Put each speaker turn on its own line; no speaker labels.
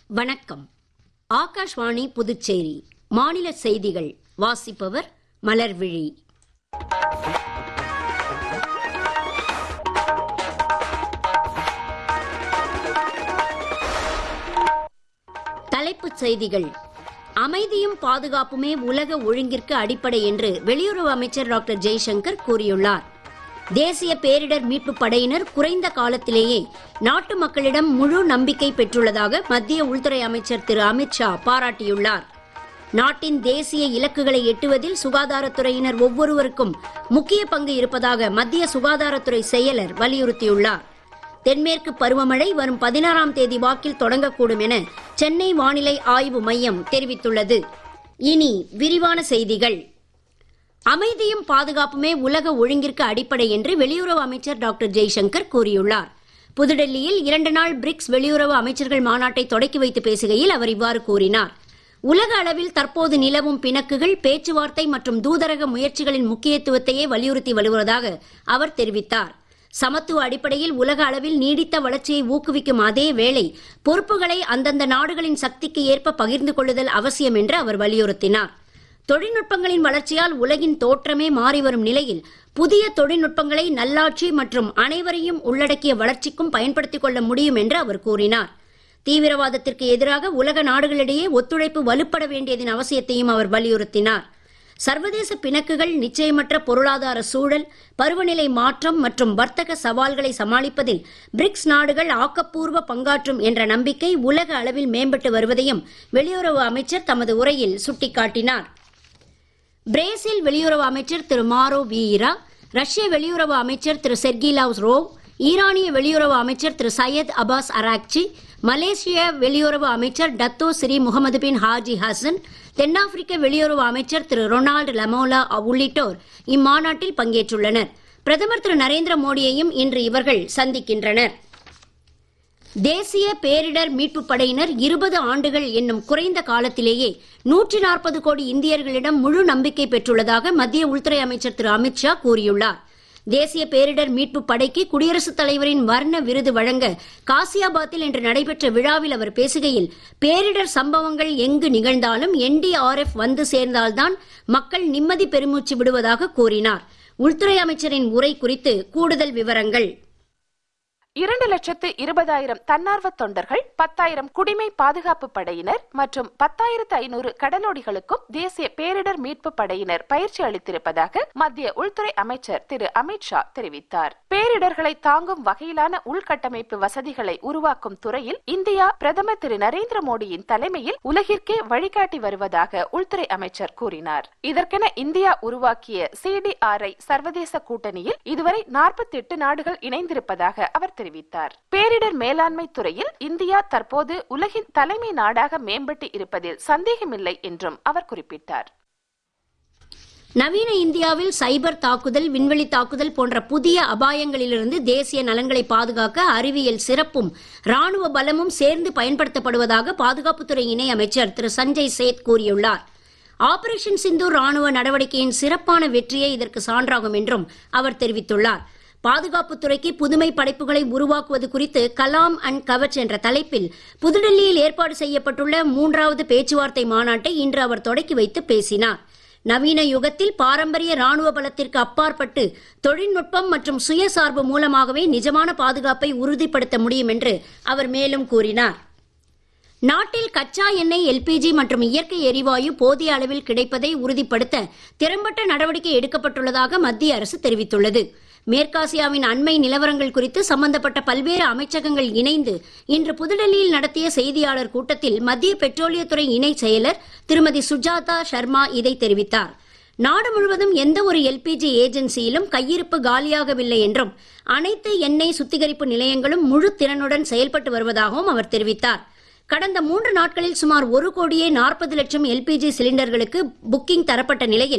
வணக்கம் ஆகாஷ்வாணி புதுச்சேரி மாநில செய்திகள் வாசிப்பவர் மலர்விழி தலைப்புச் செய்திகள் அமைதியும் பாதுகாப்புமே உலக ஒழுங்கிற்கு அடிப்படை என்று வெளியுறவு அமைச்சர் டாக்டர் ஜெய்சங்கர் கூறியுள்ளார் தேசிய பேரிடர் மீட்புப் படையினர் குறைந்த காலத்திலேயே நாட்டு மக்களிடம் முழு நம்பிக்கை பெற்றுள்ளதாக மத்திய உள்துறை அமைச்சர் திரு அமித்ஷா பாராட்டியுள்ளார் நாட்டின் தேசிய இலக்குகளை எட்டுவதில் சுகாதாரத்துறையினர் ஒவ்வொருவருக்கும் முக்கிய பங்கு இருப்பதாக மத்திய சுகாதாரத்துறை செயலர் வலியுறுத்தியுள்ளார் தென்மேற்கு பருவமழை வரும் பதினாறாம் தேதி வாக்கில் தொடங்கக்கூடும் என சென்னை வானிலை ஆய்வு மையம் தெரிவித்துள்ளது இனி விரிவான செய்திகள் அமைதியும் பாதுகாப்புமே உலக ஒழுங்கிற்கு அடிப்படை என்று வெளியுறவு அமைச்சர் டாக்டர் ஜெய்சங்கர் கூறியுள்ளார் புதுடெல்லியில் இரண்டு நாள் பிரிக்ஸ் வெளியுறவு அமைச்சர்கள் மாநாட்டை தொடக்கி வைத்து பேசுகையில் அவர் இவ்வாறு கூறினார் உலக அளவில் தற்போது நிலவும் பிணக்குகள் பேச்சுவார்த்தை மற்றும் தூதரக முயற்சிகளின் முக்கியத்துவத்தையே வலியுறுத்தி வருவதாக அவர் தெரிவித்தார் சமத்துவ அடிப்படையில் உலக அளவில் நீடித்த வளர்ச்சியை ஊக்குவிக்கும் அதே வேளை பொறுப்புகளை அந்தந்த நாடுகளின் சக்திக்கு ஏற்ப பகிர்ந்து கொள்ளுதல் அவசியம் என்று அவர் வலியுறுத்தினார் தொழில்நுட்பங்களின் வளர்ச்சியால் உலகின் தோற்றமே மாறி வரும் நிலையில் புதிய தொழில்நுட்பங்களை நல்லாட்சி மற்றும் அனைவரையும் உள்ளடக்கிய வளர்ச்சிக்கும் பயன்படுத்திக் கொள்ள முடியும் என்று அவர் கூறினார் தீவிரவாதத்திற்கு எதிராக உலக நாடுகளிடையே ஒத்துழைப்பு வலுப்பட வேண்டியதன் அவசியத்தையும் அவர் வலியுறுத்தினார் சர்வதேச பிணக்குகள் நிச்சயமற்ற பொருளாதார சூழல் பருவநிலை மாற்றம் மற்றும் வர்த்தக சவால்களை சமாளிப்பதில் பிரிக்ஸ் நாடுகள் ஆக்கப்பூர்வ பங்காற்றும் என்ற நம்பிக்கை உலக அளவில் மேம்பட்டு வருவதையும் வெளியுறவு அமைச்சர் தமது உரையில் சுட்டிக்காட்டினார் பிரேசில் வெளியுறவு அமைச்சர் திரு மாரோ வீரா ரஷ்ய வெளியுறவு அமைச்சர் திரு செர்கிலாவ் ரோவ் ஈரானிய வெளியுறவு அமைச்சர் திரு சையத் அபாஸ் அராக்சி மலேசிய வெளியுறவு அமைச்சர் Dato Sri Mohamad bin Haji Hasan தென்னாப்பிரிக்க வெளியுறவு அமைச்சர் திரு ரொனால்டு லமோலா உள்ளிட்டோர் இம்மாநாட்டில் பங்கேற்றுள்ளனர் பிரதமர் திரு நரேந்திர மோடியையும் இன்று இவர்கள் சந்திக்கின்றனர் தேசிய பேரிடர் மீட்புப் படையினர் இருபது ஆண்டுகள் என்னும் குறைந்த காலத்திலேயே நூற்றி நாற்பது கோடி இந்தியர்களிடம் முழு நம்பிக்கை பெற்றுள்ளதாக மத்திய உள்துறை அமைச்சர் திரு அமித்ஷா கூறியுள்ளார் தேசிய பேரிடர் மீட்புப் படைக்கு குடியரசுத் தலைவரின் வர்ண விருது வழங்க காசியாபாத்தில் இன்று நடைபெற்ற விழாவில் அவர் பேசுகையில் பேரிடர் சம்பவங்கள் எங்கு நிகழ்ந்தாலும் என்டிஆர்எஃப் வந்து சேர்ந்தால்தான் மக்கள் நிம்மதி பெருமூச்சு விடுவதாக கூறினார் உள்துறை அமைச்சரின் உரை குறித்து கூடுதல் விவரங்கள்
இரண்டு லட்சத்து இருபதாயிரம் தன்னார்வ தொண்டர்கள் பத்தாயிரம் குடிமை பாதுகாப்பு படையினர் மற்றும் பத்தாயிரத்து ஐநூறு கடலோடிகளுக்கும் தேசிய பேரிடர் மீட்பு படையினர் பயிற்சி அளித்திருப்பதாக மத்திய உள்துறை அமைச்சர் திரு அமித்ஷா தெரிவித்தார் பேரிடர்களை தாங்கும் வகையிலான உள்கட்டமைப்பு வசதிகளை உருவாக்கும் துறையில் இந்தியா பிரதமர் திரு நரேந்திர மோடியின் தலைமையில் உலகிற்கே வழிகாட்டி வருவதாக உள்துறை அமைச்சர் கூறினார் இதற்கென இந்தியா உருவாக்கிய சிடிஆர்ஐ சர்வதேச கூட்டணியில் இதுவரை நாற்பத்தி எட்டு நாடுகள் இணைந்திருப்பதாக அவர் தெரிவித்தார் பேரிடர் மேலாண்மை துறையில் இந்தியா தற்போது உலகின் தலைமை நாடாக மேம்பட்டு இருப்பதில் சந்தேகமில்லை என்றும் அவர் குறிப்பிட்டார்
நவீன இந்தியாவில் சைபர் தாக்குதல் விண்வெளி தாக்குதல் போன்ற புதிய அபாயங்களிலிருந்து தேசிய நலன்களை பாதுகாக்க அறிவியல் சிறப்பும் ராணுவ பலமும் சேர்ந்து பயன்படுத்தப்படுவதாக பாதுகாப்புத்துறை இணை அமைச்சர் திரு சஞ்சய் சேத் கூறியுள்ளார் ஆபரேஷன் சிந்தூர் ராணுவ நடவடிக்கையின் சிறப்பான வெற்றியே இதற்கு சான்றாகும் என்றும் அவர் தெரிவித்துள்ளார் பாதுகாப்புத்துறைக்கு புதுமை படைப்புகளை உருவாக்குவது குறித்து கலாம் அண்ட் கவச் என்ற தலைப்பில் புதுடெல்லியில் ஏற்பாடு செய்யப்பட்டுள்ள மூன்றாவது பேச்சுவார்த்தை மாநாட்டை இன்று அவர் தொடக்கி வைத்து பேசினார் நவீன யுகத்தில் பாரம்பரிய ராணுவ பலத்திற்கு அப்பாற்பட்டு தொழில்நுட்பம் மற்றும் சுயசார்பு மூலமாகவே நிஜமான பாதுகாப்பை உறுதிப்படுத்த முடியும் என்று அவர் மேலும் கூறினார் நாட்டில் கச்சா எண்ணெய் எல்பிஜி மற்றும் இயற்கை எரிவாயு போதிய அளவில் கிடைப்பதை உறுதிப்படுத்த திறம்பட்ட நடவடிக்கை எடுக்கப்பட்டுள்ளதாக மத்திய அரசு தெரிவித்துள்ளது மேற்காசியாவின் அண்மை நிலவரங்கள் குறித்து சம்பந்தப்பட்ட பல்வேறு அமைச்சகங்கள் இணைந்து இன்று புதுடெல்லியில் நடத்திய செய்தியாளர் கூட்டத்தில் மத்திய பெட்ரோலியத்துறை இணை செயலர் திருமதி சுஜாதா சர்மா இதை தெரிவித்தார் நாடு முழுவதும் எந்த ஒரு எல்பிஜி ஏஜென்சியிலும் கையிருப்பு காலியாகவில்லை என்றும் அனைத்து எண்ணெய் சுத்திகரிப்பு நிலையங்களும் முழு திறனுடன் செயல்பட்டு வருவதாகவும் அவர் தெரிவித்தார் கடந்த மூன்று நாட்களில் சுமார் ஒரு கோடியே நாற்பது லட்சம் எல்பிஜி சிலிண்டர்களுக்கு புக்கிங் தரப்பட்ட நிலையில்